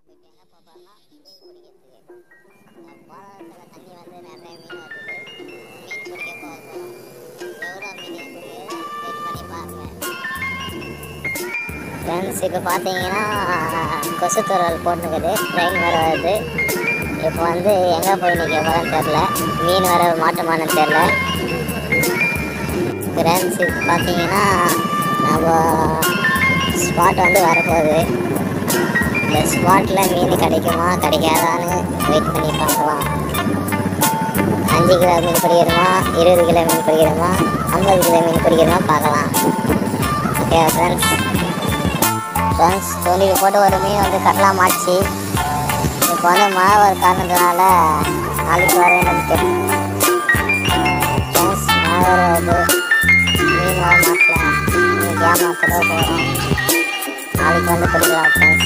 போயிட்டு என்ன பார்ப்பாருன்னா மீன் பிடிக்கிறதுக்கு இந்த பாலத்தில் தண்ணி வந்து நிறைய மீன் வருது மீன் பிடிக்க போக போகிறோம் எவ்வளோ மீன் இருக்குது வெயிட் பண்ணி பாருங்க ஃப்ரெண்ட்ஸ் இப்போ பார்த்தீங்கன்னா கொசுத்துறல் போட்டுக்குது ட்ரெயின் வேறு வருது இப்போ வந்து எங்கே போய் நிற்க போகிறேன்னு தெரில மீன் வர மாட்டோமான்னு தெரில ஃப்ரெண்ட்ஸ் இப்போ பார்த்தீங்கன்னா நம்ம ஸ்பாட் வந்து வரப்போகுது இந்த ஸ்பாட்டில் மீன் கிடைக்குமா கிடைக்காதான்னு வெயிட் பண்ணி பார்க்கலாம் அஞ்சு கிலோ மீன் பிடிக்கிறோமா இருபது கிலோ மீன் பிடிக்கிறோமா ஐம்பது கிலோ மீன் பிடிக்கிறோமா பார்க்கலாம் ஓகே ஃப்ரெண்ட்ஸ் ஃப்ரெண்ட்ஸ் தோண்டியில் போட்டு ஒரு மீன் வந்து கடலாம் மாட்டுச்சு இப்போ வந்து மழை வர காரணத்தினால நாளைக்கு வர எனக்கு ஃப்ரெண்ட்ஸ் மழை வர வருது மீன் வர மாட்டல இன்னைக்கு ஏமாத்தட போகிறோம் நாளைக்கு வந்து பிடிக்கலாம் ஃப்ரெண்ட்ஸ்